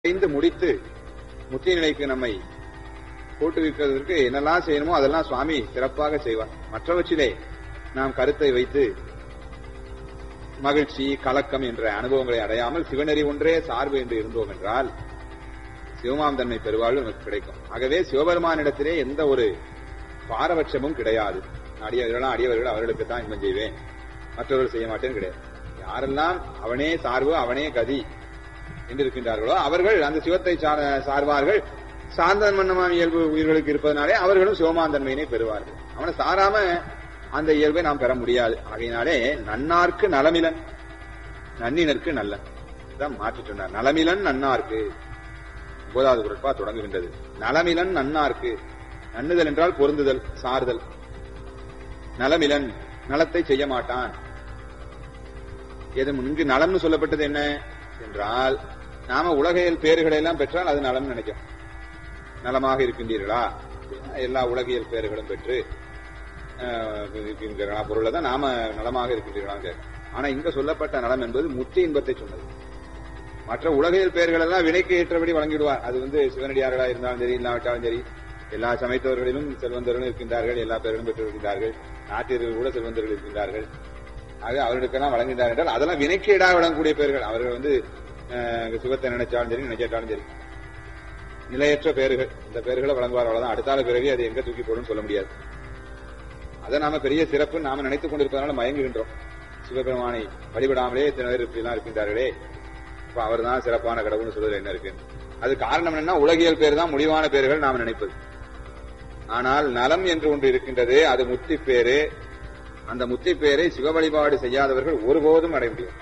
அடைந்து முடித்து முத்தி நிலைக்கு நம்மை கூட்டுவிப்பதற்கு என்னெல்லாம் செய்யணுமோ அதெல்லாம் சுவாமி சிறப்பாக செய்வார் மற்றவற்றிலே நாம் கருத்தை வைத்து மகிழ்ச்சி கலக்கம் என்ற அனுபவங்களை அடையாமல் சிவநெறி ஒன்றே சார்பு என்று இருந்தோம் என்றால் சிவமாம் தன்மை பெருவாழ்வு நமக்கு கிடைக்கும் ஆகவே சிவபெருமானிடத்திலே எந்த ஒரு பாரபட்சமும் கிடையாது அடியவர்களாம் அடியவர்கள் அவர்களுக்கு தான் இன்பம் செய்வேன் மற்றவர்கள் செய்ய மாட்டேன்னு கிடையாது யாரெல்லாம் அவனே சார்பு அவனே கதி என்று இருக்கின்றார்களோ அவர்கள் அந்த சிவத்தை சார்பார்கள் சார்ந்தன் மன்னமாம் இயல்பு உயிர்களுக்கு இருப்பதனாலே அவர்களும் சிவமாந்தன்மையினை பெறுவார்கள் அவனை சாராம அந்த இயல்பை நாம் பெற முடியாது ஆகையினாலே நன்னார்க்கு நலமிலன் நன்னினருக்கு நல்லன் இதான் மாற்றி சொன்னார் நலமிலன் நன்னார்க்கு ஒன்பதாவது குரட்பா தொடங்குகின்றது நலமிலன் நன்னார்க்கு நன்னுதல் என்றால் பொருந்துதல் சார்தல் நலமிலன் நலத்தை செய்ய மாட்டான் எது இங்கு நலம்னு சொல்லப்பட்டது என்ன என்றால் நாம உலகியல் பேறுகளை எல்லாம் பெற்றால் அது நலம் நினைக்கும் நலமாக இருக்கின்றீர்களா எல்லா உலகியல் பேறுகளும் பெற்று இருக்கின்றீர்களா பொருளை தான் நாம நலமாக இருக்கின்றீர்களா ஆனா இங்க சொல்லப்பட்ட நலம் என்பது முத்தி இன்பத்தை சொன்னது மற்ற உலகியல் பெயர்கள் எல்லாம் வினைக்கு ஏற்றபடி வழங்கிடுவார் அது வந்து சிவனடியார்களா இருந்தாலும் சரி இல்லாவிட்டாலும் சரி எல்லா சமயத்தவர்களிலும் செல்வந்தர்களும் இருக்கின்றார்கள் எல்லா பேர்களும் பெற்றிருக்கின்றார்கள் நாட்டியர்கள் கூட செல்வந்தர்கள் இருக்கின்றார்கள் ஆக அவர்களுக்கெல்லாம் வழங்குகின்றார் என்றால் அதெல்லாம் வினைக்கேடாக வழங்கக்கூடிய பெயர்கள் அவர்கள் வந்து சுகத்தை நினைச்சாலும் சரி நினைச்சாலும் சரி நிலையற்ற பெயர்கள் இந்த பெயர்களை வழங்குவார் அவ்வளவுதான் அடுத்தால பிறகு அது எங்க தூக்கி போடும் சொல்ல முடியாது அதை நாம பெரிய சிறப்பு நாம நினைத்துக் கொண்டிருப்பதனால மயங்குகின்றோம் சிவபெருமானை வழிபடாமலே இத்தனை பேர் இப்படிலாம் இருக்கின்றார்களே இப்ப அவர் தான் சிறப்பான கடவுள்னு சொல்றது என்ன இருக்கு அது காரணம் என்னன்னா உலகியல் பேர் தான் முடிவான பேர்கள் நாம் நினைப்பது ஆனால் நலம் என்று ஒன்று இருக்கின்றது அது முத்தி பேரு அந்த முத்தி பேரை சிவ வழிபாடு செய்யாதவர்கள் ஒருபோதும் அடைய முடியும்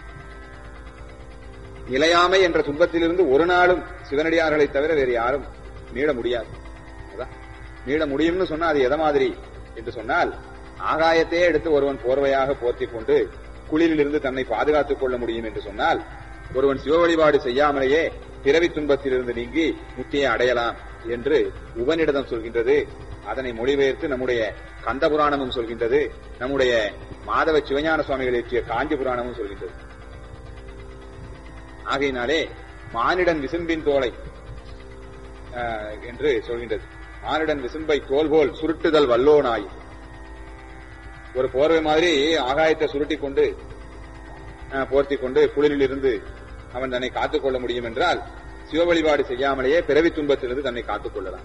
நிலையாமை என்ற துன்பத்திலிருந்து ஒரு நாளும் சிவனடியார்களை தவிர வேறு யாரும் மீள முடியாது மீள முடியும்னு சொன்னா அது எதை மாதிரி என்று சொன்னால் ஆகாயத்தையே எடுத்து ஒருவன் போர்வையாக போர்த்தி கொண்டு குளிரிலிருந்து தன்னை பாதுகாத்துக் கொள்ள முடியும் என்று சொன்னால் ஒருவன் சிவ வழிபாடு செய்யாமலேயே பிறவி துன்பத்திலிருந்து நீங்கி முத்தியை அடையலாம் என்று உபனிடதம் சொல்கின்றது அதனை மொழிபெயர்த்து நம்முடைய கந்த புராணமும் சொல்கின்றது நம்முடைய மாதவ சிவஞான சுவாமிகள் இயற்றிய காஞ்சி புராணமும் சொல்கின்றது ஆகையினாலே மானிடன் விசும்பின் தோலை என்று சொல்கின்றது மானிடன் விசும்பை தோல் போல் சுருட்டுதல் வல்லோனாய் ஒரு போர்வை மாதிரி ஆகாயத்தை சுருட்டி கொண்டு போர்த்தி கொண்டு குளிரில் இருந்து அவன் தன்னை காத்துக் கொள்ள முடியும் என்றால் சிவ வழிபாடு செய்யாமலேயே பிறவி துன்பத்திலிருந்து தன்னை காத்துக் கொள்ளலாம்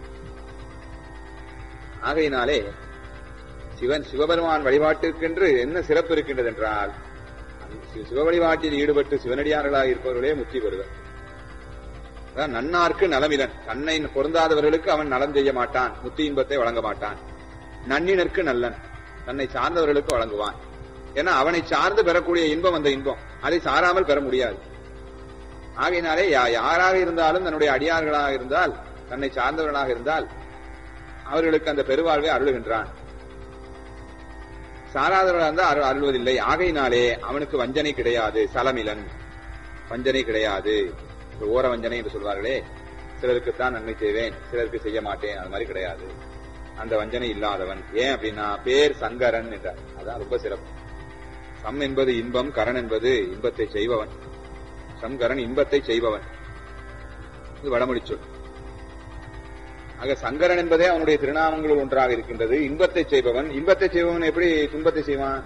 ஆகையினாலே சிவன் சிவபெருமான் வழிபாட்டிற்கென்று என்ன சிறப்பு இருக்கின்றது என்றால் சிவ வழிபாட்டில் ஈடுபட்டு சிவனடியார்களாக இருப்பவர்களே முத்தி பெறுவர் நன்னார்க்கு நலமிலன் தன்னை பொருந்தாதவர்களுக்கு அவன் நலம் செய்ய மாட்டான் முத்தி இன்பத்தை வழங்க மாட்டான் நன்னினருக்கு நல்லன் தன்னை சார்ந்தவர்களுக்கு வழங்குவான் ஏன்னா அவனை சார்ந்து பெறக்கூடிய இன்பம் அந்த இன்பம் அதை சாராமல் பெற முடியாது ஆகையினாலே யாராக இருந்தாலும் தன்னுடைய அடியார்களாக இருந்தால் தன்னை சார்ந்தவர்களாக இருந்தால் அவர்களுக்கு அந்த பெருவாழ்வை அருளுகின்றான் சாராதவர்களாக இருந்தால் அருள்வதில்லை ஆகையினாலே அவனுக்கு வஞ்சனை கிடையாது சலமிலன் வஞ்சனை கிடையாது ஓர வஞ்சனை என்று சொல்வார்களே சிலருக்குத்தான் நன்மை செய்வேன் சிலருக்கு செய்ய மாட்டேன் அது மாதிரி கிடையாது அந்த வஞ்சனை இல்லாதவன் ஏன் அப்படின்னா பேர் சங்கரன் என்றார் அதான் ரொம்ப சிறப்பு சம் என்பது இன்பம் கரண் என்பது இன்பத்தை செய்பவன் சங்கரன் இன்பத்தை செய்பவன் இது வடமொழி சொல் ஆக சங்கரன் என்பதே அவனுடைய திருநாமங்களில் ஒன்றாக இருக்கின்றது இன்பத்தை செய்பவன் இன்பத்தை செய்பவன் எப்படி துன்பத்தை செய்வான்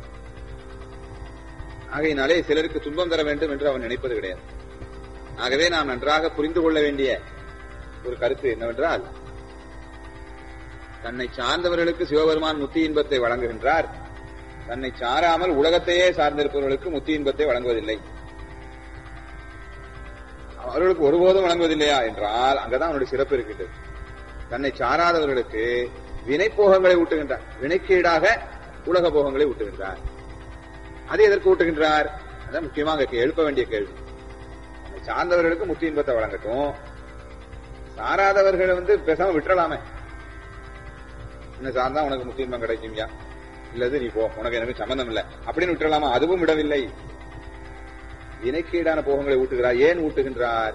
ஆகையினாலே சிலருக்கு துன்பம் தர வேண்டும் என்று அவன் நினைப்பது கிடையாது ஆகவே நாம் நன்றாக புரிந்து கொள்ள வேண்டிய ஒரு கருத்து என்னவென்றால் தன்னை சார்ந்தவர்களுக்கு சிவபெருமான் முத்தி இன்பத்தை வழங்குகின்றார் தன்னை சாராமல் உலகத்தையே சார்ந்திருப்பவர்களுக்கு முத்தி இன்பத்தை வழங்குவதில்லை அவர்களுக்கு ஒருபோதும் வழங்குவதில்லையா என்றால் அங்கதான் அவனுடைய சிறப்பு இருக்கின்றது தன்னை சாராதவர்களுக்கு வினை போகங்களை ஊட்டுகின்றார் வினைக்கீடாக உலக போகங்களை ஊட்டுகின்றார் அது எதற்கு ஊட்டுகின்றார் அதான் முக்கியமாக எழுப்ப வேண்டிய கேள்வி தன்னை சார்ந்தவர்களுக்கு முத்தி இன்பத்தை வழங்கட்டும் சாராதவர்களை வந்து பேசாம விட்டுறலாமே என்ன சார்ந்தா உனக்கு முத்தி இன்பம் கிடைக்கும்யா இல்லது நீ போ உனக்கு எனக்கு சம்பந்தம் இல்லை அப்படின்னு விட்டுறலாமா அதுவும் விடவில்லை வினைக்கீடான போகங்களை ஊட்டுகிறார் ஏன் ஊட்டுகின்றார்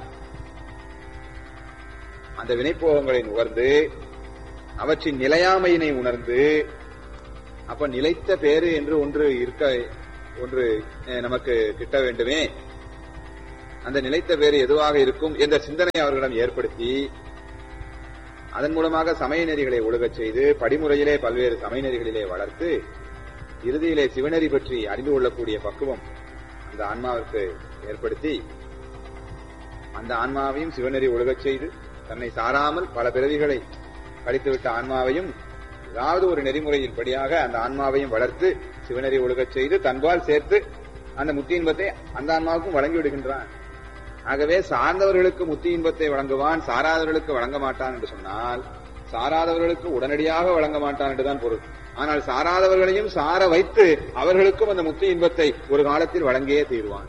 அந்த வினைப்போகங்களை நுகர்ந்து அவற்றின் நிலையாமையினை உணர்ந்து அப்ப நிலைத்த பேரு என்று ஒன்று இருக்க ஒன்று நமக்கு கிட்ட வேண்டுமே அந்த நிலைத்த வேறு எதுவாக இருக்கும் என்ற சிந்தனை அவர்களிடம் ஏற்படுத்தி அதன் மூலமாக சமய நெறிகளை ஒழுகச் செய்து படிமுறையிலே பல்வேறு சமய நெறிகளிலே வளர்த்து இறுதியிலே சிவநெறி பற்றி அறிந்து கொள்ளக்கூடிய பக்குவம் அந்த ஆன்மாவிற்கு ஏற்படுத்தி அந்த ஆன்மாவையும் சிவநெறி ஒழுகச் செய்து தன்னை சாராமல் பல பிறவிகளை கழித்துவிட்ட ஆன்மாவையும் ஏதாவது ஒரு நெறிமுறையின் படியாக அந்த ஆன்மாவையும் வளர்த்து சிவநெறி ஒழுகச் செய்து தன்பால் சேர்த்து அந்த முத்தி இன்பத்தை அந்த ஆன்மாவுக்கும் வழங்கி விடுகின்றான் ஆகவே சார்ந்தவர்களுக்கு முத்தி இன்பத்தை வழங்குவான் சாராதவர்களுக்கு வழங்க மாட்டான் என்று சொன்னால் சாராதவர்களுக்கு உடனடியாக வழங்க மாட்டான் என்றுதான் பொருள் ஆனால் சாராதவர்களையும் சார வைத்து அவர்களுக்கும் அந்த முத்தி இன்பத்தை ஒரு காலத்தில் வழங்கியே தீர்வான்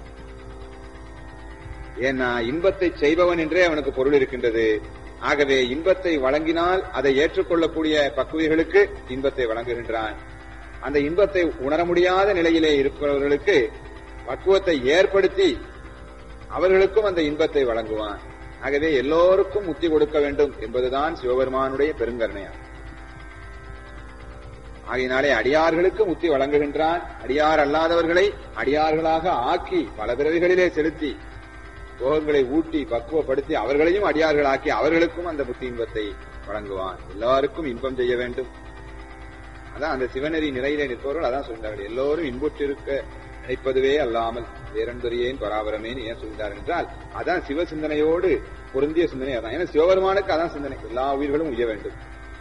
ஏன்னா இன்பத்தை செய்பவன் என்றே அவனுக்கு பொருள் இருக்கின்றது ஆகவே இன்பத்தை வழங்கினால் அதை ஏற்றுக்கொள்ளக்கூடிய பக்குவிகளுக்கு இன்பத்தை வழங்குகின்றான் அந்த இன்பத்தை உணர முடியாத நிலையிலே இருக்கிறவர்களுக்கு பக்குவத்தை ஏற்படுத்தி அவர்களுக்கும் அந்த இன்பத்தை வழங்குவான் ஆகவே எல்லோருக்கும் முத்தி கொடுக்க வேண்டும் என்பதுதான் சிவபெருமானுடைய பெருங்கருணையாகும் ஆகையினாலே அடியார்களுக்கு முத்தி வழங்குகின்றான் அடியார் அல்லாதவர்களை அடியார்களாக ஆக்கி பல பிறவிகளிலே செலுத்தி போகங்களை ஊட்டி பக்குவப்படுத்தி அவர்களையும் அடியார்களாக்கி அவர்களுக்கும் அந்த முத்தி இன்பத்தை வழங்குவான் எல்லாருக்கும் இன்பம் செய்ய வேண்டும் அதான் அந்த சிவநெறி நிலையிலே நிற்பவர்கள் அதான் சொல்கிறார்கள் எல்லோரும் இன்புற்றிருக்க நினைப்பதுவே அல்லாமல் வேறன்பரியேன் பராபரமேன் ஏன் சொல்கிறார் என்றால் அதான் சிவ சிந்தனையோடு பொருந்திய சிந்தனை அதான் ஏன்னா சிவபெருமானுக்கு அதான் சிந்தனை எல்லா உயிர்களும் உய்ய வேண்டும்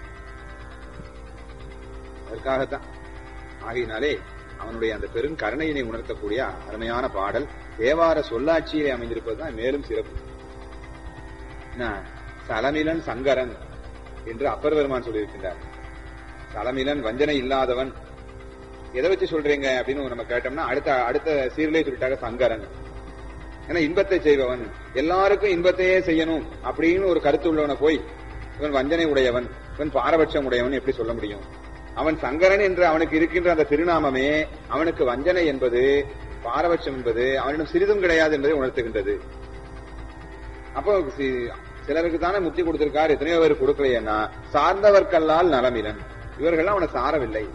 அதற்காகத்தான் ஆகையினாலே அவனுடைய அந்த பெரும் கருணையினை உணர்த்தக்கூடிய அருமையான பாடல் தேவார சொல்லாட்சியிலே அமைந்திருப்பதுதான் மேலும் சிறப்பு என்ன, சலமிலன் சங்கரன் என்று அப்பர் பெருமான் சொல்லியிருக்கின்றார் சலமிலன் வஞ்சனை இல்லாதவன் எதை வச்சு சொல்றீங்க அப்படின்னு நம்ம கேட்டோம்னா அடுத்த அடுத்த சீரிலே சொல்லிட்டாங்க சங்கரன் ஏன்னா இன்பத்தை செய்பவன் எல்லாருக்கும் இன்பத்தையே செய்யணும் அப்படின்னு ஒரு கருத்து உள்ளவனை போய் இவன் வஞ்சனை உடையவன் இவன் பாரபட்சம் உடையவன் எப்படி சொல்ல முடியும் அவன் சங்கரன் என்று அவனுக்கு இருக்கின்ற அந்த திருநாமமே அவனுக்கு வஞ்சனை என்பது பாரபட்சம் என்பது அவனிடம் சிறிதும் கிடையாது என்பதை உணர்த்துகின்றது அப்போ சி- சிலருக்கு தானே முத்தி கொடுத்திருக்கார் எத்தனையோ பேர் கொடுக்கலையேன்னா சார்ந்தவர்க்கல்லால் நலமிலன் இவர்கள் அவனை சாரவில்லை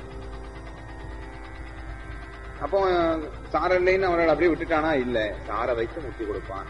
அப்போ சாரல்லைன்னு அவர்கள் அப்படியே விட்டுட்டானா இல்ல சார வைத்து முத்தி கொடுப்பான்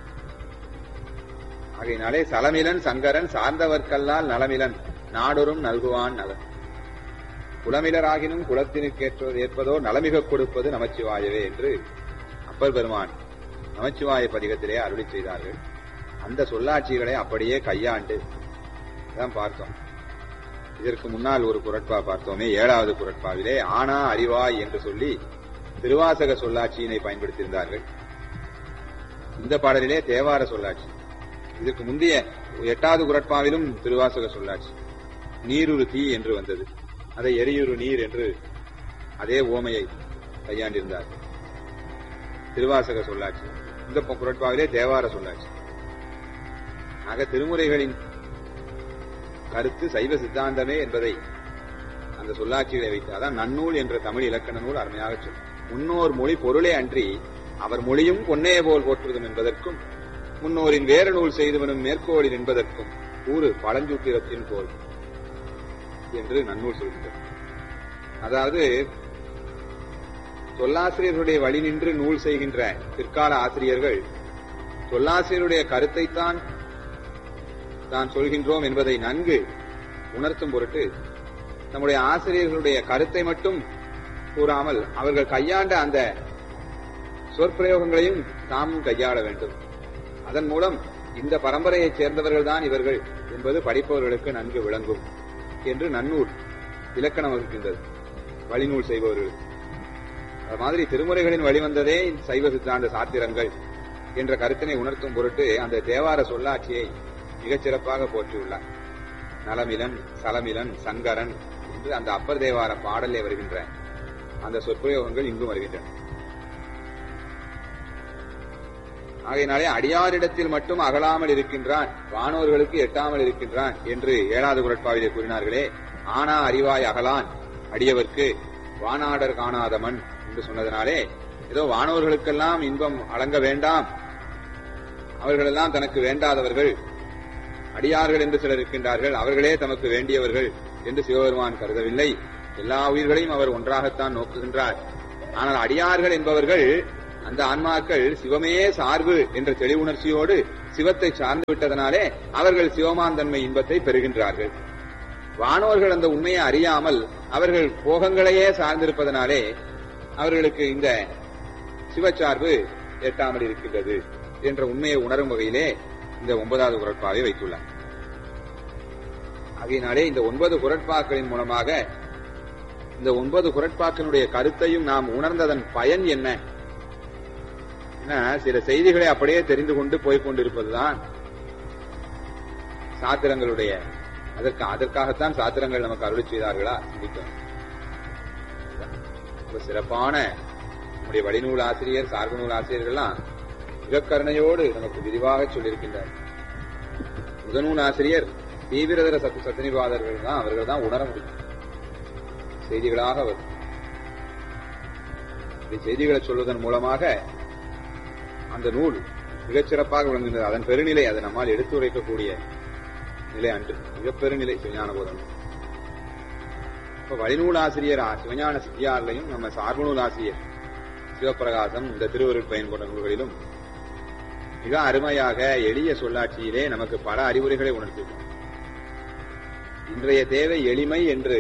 ஆகையினாலே சலமிலன் சங்கரன் சார்ந்தவர்க்கல்லால் நலமிலன் நாடொரும் நல்குவான் நலன் குலமிலராகினும் குலத்தினுக்கேற்றது ஏற்பதோ நலமிக கொடுப்பது நமச்சிவாயவே என்று அப்பர் பெருமான் நமச்சிவாய பதிகத்திலே அருளி செய்தார்கள் அந்த சொல்லாட்சிகளை அப்படியே கையாண்டு தான் பார்த்தோம் இதற்கு முன்னால் ஒரு குரட்பா பார்த்தோமே ஏழாவது குரட்பாவிலே ஆனா அறிவாய் என்று சொல்லி திருவாசக சொல்லாட்சியினை பயன்படுத்தியிருந்தார்கள் இந்த பாடலிலே தேவார சொல்லாட்சி இதற்கு முந்தைய எட்டாவது குரட்பாவிலும் திருவாசக சொல்லாட்சி நீருரு தீ என்று வந்தது அதை எரியுறு நீர் என்று அதே ஓமையை கையாண்டிருந்தார் திருவாசக சொல்லாட்சி இந்த ப- குரட்பாவிலே தேவார சொல்லாட்சி ஆக திருமுறைகளின் கருத்து சைவ சித்தாந்தமே என்பதை அந்த சொல்லாட்சிகளை வைத்து அதான் நன்னூல் என்ற தமிழ் இலக்கண நூல் அருமையாக சொல்லும் முன்னோர் மொழி பொருளே அன்றி அவர் மொழியும் பொன்னே போல் போற்றுவதும் என்பதற்கும் முன்னோரின் வேறு நூல் செய்தவனும் மேற்கோளில் என்பதற்கும் கூறு பழஞ்சூத்திரத்தின் போல் என்று நன்னூல் சொல்கின்றது அதாவது சொல்லாசிரியர்களுடைய வழி நின்று நூல் செய்கின்ற பிற்கால ஆசிரியர்கள் சொல்லாசிரியருடைய கருத்தைத்தான் தான் சொல்கின்றோம் என்பதை நன்கு உணர்த்தும் பொருட்டு நம்முடைய ஆசிரியர்களுடைய கருத்தை மட்டும் கூறாமல் அவர்கள் கையாண்ட அந்த சொற்பிரயோகங்களையும் தாம் கையாள வேண்டும் அதன் மூலம் இந்த பரம்பரையைச் சேர்ந்தவர்கள் தான் இவர்கள் என்பது படிப்பவர்களுக்கு நன்கு விளங்கும் என்று நன்னூல் இலக்கணம் வகுக்கின்றது வழிநூல் செய்பவர்கள் அது மாதிரி திருமுறைகளின் வழிவந்ததே சைவ சித்தாந்த சாத்திரங்கள் என்ற கருத்தினை உணர்த்தும் பொருட்டு அந்த தேவார சொல்லாட்சியை மிகச் சிறப்பாக போற்றியுள்ளார் நலமிலன் சலமிலன் சங்கரன் என்று அந்த அப்பர் தேவார பாடலே வருகின்ற அந்த சொற்பிரயோகங்கள் இங்கும் வருகின்றன ஆகையினாலே அடியாரிடத்தில் மட்டும் அகலாமல் இருக்கின்றான் வானோர்களுக்கு எட்டாமல் இருக்கின்றான் என்று ஏழாவது குரட்பாவிலே கூறினார்களே ஆனா அறிவாய் அகலான் அடியவர்க்கு வானாடர் காணாதமன் என்று சொன்னதனாலே ஏதோ வானோர்களுக்கெல்லாம் இன்பம் அடங்க வேண்டாம் அவர்களெல்லாம் தனக்கு வேண்டாதவர்கள் அடியார்கள் என்று சிலர் இருக்கின்றார்கள் அவர்களே தமக்கு வேண்டியவர்கள் என்று சிவபெருமான் கருதவில்லை எல்லா உயிர்களையும் அவர் ஒன்றாகத்தான் நோக்குகின்றார் ஆனால் அடியார்கள் என்பவர்கள் அந்த ஆன்மாக்கள் சிவமே சார்பு என்ற தெளிவுணர்ச்சியோடு சிவத்தை சார்ந்து விட்டதனாலே அவர்கள் சிவமாந்தன்மை இன்பத்தை பெறுகின்றார்கள் வானோர்கள் அந்த உண்மையை அறியாமல் அவர்கள் போகங்களையே சார்ந்திருப்பதனாலே அவர்களுக்கு இந்த சிவச்சார்பு எட்டாமல் இருக்கின்றது என்ற உண்மையை உணரும் வகையிலே இந்த ஒன்பதாவது குரட்பாவை வைத்துள்ளார் ஆகையினாலே இந்த ஒன்பது குரட்பாக்களின் மூலமாக இந்த ஒன்பது குரட்பாக்களுடைய கருத்தையும் நாம் உணர்ந்ததன் பயன் என்ன ஏன்னா, சில செய்திகளை அப்படியே தெரிந்து கொண்டு போய்க் கொண்டிருப்பதுதான் சாத்திரங்களுடைய அதற்கு அதற்காகத்தான் சாத்திரங்கள் நமக்கு அருளி செய்தார்களா சிந்திக்கும் ரொம்ப சிறப்பான நம்முடைய வழிநூல் ஆசிரியர் சார்பு நூல் ஆசிரியர்கள்லாம் மிகக்கருணையோடு நமக்கு விரிவாக சொல்லியிருக்கின்றார் முதநூல் ஆசிரியர் தீவிரதர சத்து சத்தினிவாதர்கள் தான் அவர்கள் தான் உணர முடியும் செய்திகளாக வரும் இப்படி செய்திகளை சொல்வதன் மூலமாக அந்த நூல் மிகச் சிறப்பாக விளங்குகின்றது அதன் பெருநிலை அதை நம்மால் எடுத்துரைக்கக்கூடிய நிலை அன்று மிகப் பெருநிலை சிவஞான போதம் இப்ப வழிநூல் ஆசிரியர் ஆ- சிவஞான சித்தியாரிலையும் நம்ம சார்பு நூல் ஆசிரியர் சிவப்பிரகாசம் இந்த திருவருட் பயன் போன்ற நூல்களிலும் மிக அருமையாக எளிய சொல்லாட்சியிலே நமக்கு பல அறிவுரைகளை உணர்த்தியிருக்கிறார் இன்றைய தேவை எளிமை என்று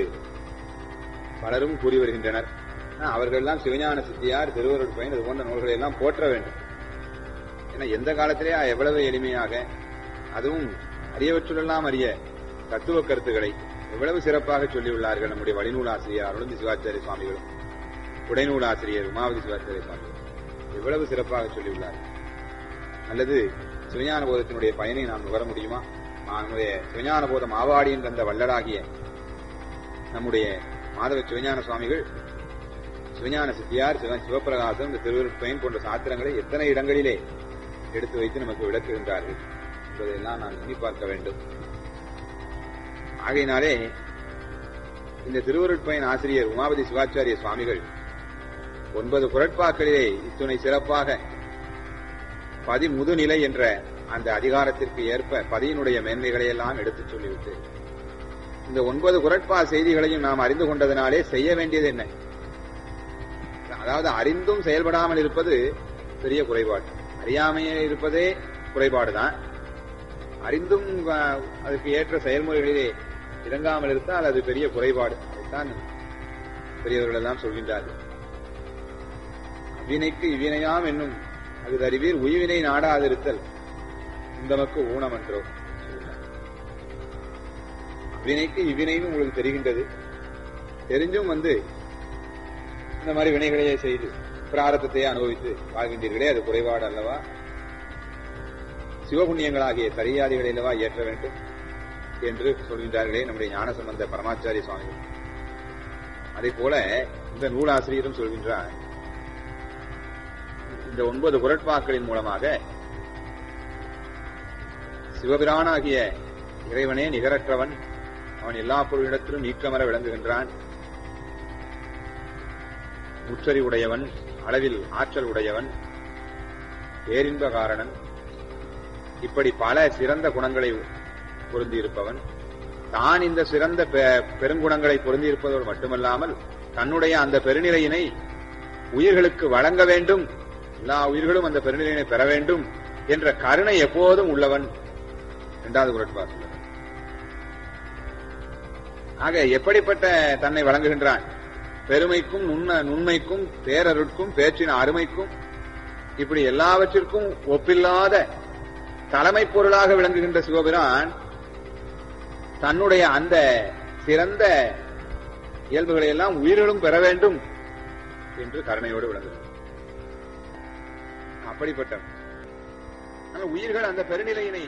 பலரும் கூறி வருகின்றனர் ஆனா, அவர்களெல்லாம் சிவஞான சித்தியார் திருவருட் பயன் இது போன்ற நூல்களை எல்லாம் போற்ற வேண்டும் ஏன்னா எந்த காலத்திலே எவ்வளவு எளிமையாக அதுவும் அரியவற்றுள்ளெல்லாம் அறிய தத்துவ கருத்துக்களை எவ்வளவு சிறப்பாக சொல்லியுள்ளார்கள் நம்முடைய வழிநூல் ஆசிரியர் அருளந்தி சிவாச்சாரிய சுவாமிகளும் உடைநூல் ஆசிரியர் உமாவதி சிவாச்சாரிய சுவாமிகள் எவ்வளவு சிறப்பாக சொல்லியுள்ளார்கள் அல்லது சிவஞான போதத்தினுடைய பயனை நாம் நுகர முடியுமா நம்முடைய சிவஞான போதம் ஆவாடியின் தந்த வள்ளலாகிய நம்முடைய மாதவ சிவஞான சுவாமிகள் சிவஞான சித்தியார் சிவ சிவபிரகாசம் இந்த திருவருட்பயன் போன்ற சாத்திரங்களை எத்தனை இடங்களிலே எடுத்து வைத்து நமக்கு விளக்குகின்றார்கள் என்பதையெல்லாம் நாம் எண்ணி பார்க்க வேண்டும் ஆகையினாலே இந்த திருவருட்பயன் ஆசிரியர் உமாபதி சிவாச்சாரிய சுவாமிகள் ஒன்பது குரட்பாக்களிலே இத்துணை சிறப்பாக பதி முதுநிலை என்ற அந்த அதிகாரத்திற்கு ஏற்ப பதியினுடைய மேன்மைகளை எல்லாம் எடுத்துச் சொல்லிவிட்டு இந்த ஒன்பது குரட்பா செய்திகளையும் நாம் அறிந்து கொண்டதனாலே செய்ய வேண்டியது என்ன அதாவது அறிந்தும் செயல்படாமல் இருப்பது பெரிய குறைபாடு அறியாமையே இருப்பதே குறைபாடுதான் அறிந்தும் அஹ், அதுக்கு ஏற்ற செயல்முறைகளிலே இறங்காமல் இருந்தால் அது பெரிய குறைபாடு அதைத்தான் பெரியவர்கள் எல்லாம் சொல்கின்றார்கள் அவ்வினைக்கு இவ்வினையாம் என்னும் அது அறிவீர் உய்வினை நாடாதிருத்தல் இந்தமக்கு ஊனமன்றோ சொல்கிறார். வினைக்கு இவ்வினைன்னு உங்களுக்கு தெரிகின்றது தெரிஞ்சும் வந்து இந்த மாதிரி வினைகளையே செய்து பிராரத்தத்தையே அனுபவித்து வாழ்கின்றீர்களே அது குறைபாடு அல்லவா சிவபுண்ணியங்களாகிய சரியாதிகளை அல்லவா ஏற்ற வேண்டும் என்று சொல்கின்றார்களே நம்முடைய ஞானசம்பந்த பரமாச்சாரிய சுவாமிகள் அதே போல இந்த நூலாசிரியரும் சொல்கின்றார் இந்த ஒன்பது குரட்பாக்களின் மூலமாக சிவபிரானாகிய இறைவனே நிகரற்றவன் அவன் எல்லா பொருளிடத்திலும் நீக்கமர விளங்குகின்றான் முற்றறி உடையவன் அளவில் ஆற்றல் உடையவன் பேரின்ப காரணன் இப்படி பல சிறந்த குணங்களை பொருந்தியிருப்பவன் தான் இந்த சிறந்த பெ- பெருங்குணங்களை பொருந்தியிருப்பதோடு மட்டுமல்லாமல் தன்னுடைய அந்த பெருநிலையினை உயிர்களுக்கு வழங்க வேண்டும் எல்லா உயிர்களும் அந்த பெருநிலையினை பெற வேண்டும் என்ற கருணை எப்போதும் உள்ளவன் இரண்டாவது குரட்பா சொல்லுகிறார் ஆக எப்படிப்பட்ட தன்னை வழங்குகின்றான் பெருமைக்கும் நுண்ண நுண்மைக்கும் பேரருட்கும் பேச்சின் அருமைக்கும் இப்படி எல்லாவற்றிற்கும் ஒப்பில்லாத தலைமை பொருளாக விளங்குகின்ற சிவபிரான் தன்னுடைய அந்த சிறந்த இயல்புகளை எல்லாம் உயிர்களும் பெற வேண்டும் என்று கருணையோடு விளங்குகிறார் அப்படிப்பட்டவன் ஆனால் உயிர்கள் அந்த பெருநிலையினை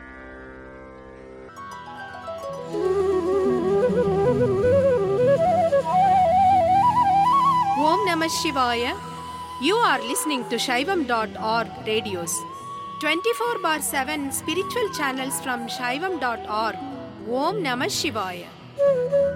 Om Namah Shivaya. You are listening to Shaivam.org radios. 24 bar 7 spiritual channels from Shaivam.org. Om Namah Shivaya.